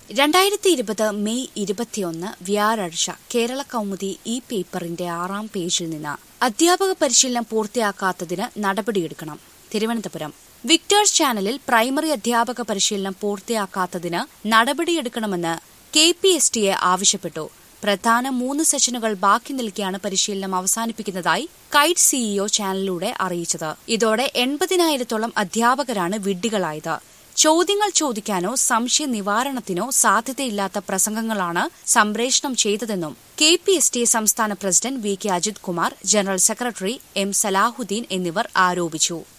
രണ്ടായിരത്തി ഇരുപത് മെയ് ഇരുപത്തിയൊന്ന് വ്യാഴാഴ്ച കേരള കൗമുദി ഈ പേപ്പറിന്റെ ആറാം പേജിൽ നിന്ന് അധ്യാപക പരിശീലനം പൂർത്തിയാക്കാത്തതിന് നടപടിയെടുക്കണം തിരുവനന്തപുരം വിക്ടേഴ്സ് ചാനലിൽ പ്രൈമറി അധ്യാപക പരിശീലനം പൂർത്തിയാക്കാത്തതിന് നടപടിയെടുക്കണമെന്ന് കെ പി എസ് ടിയെ ആവശ്യപ്പെട്ടു പ്രധാന മൂന്ന് സെഷനുകൾ ബാക്കി നിൽക്കെയാണ് പരിശീലനം അവസാനിപ്പിക്കുന്നതായി കൈറ്റ് സിഇഒ ചാനലിലൂടെ അറിയിച്ചത് ഇതോടെ എൺപതിനായിരത്തോളം അധ്യാപകരാണ് വിഡ്ഢികളായത് ചോദ്യങ്ങൾ ചോദിക്കാനോ സംശയ നിവാരണത്തിനോ സാധ്യതയില്ലാത്ത പ്രസംഗങ്ങളാണ് സംപ്രേഷണം ചെയ്തതെന്നും കെ പി എസ് ടി സംസ്ഥാന president V K Ajith Kumar general secretary M Salahuddin എന്നിവർ ആരോപിച്ചു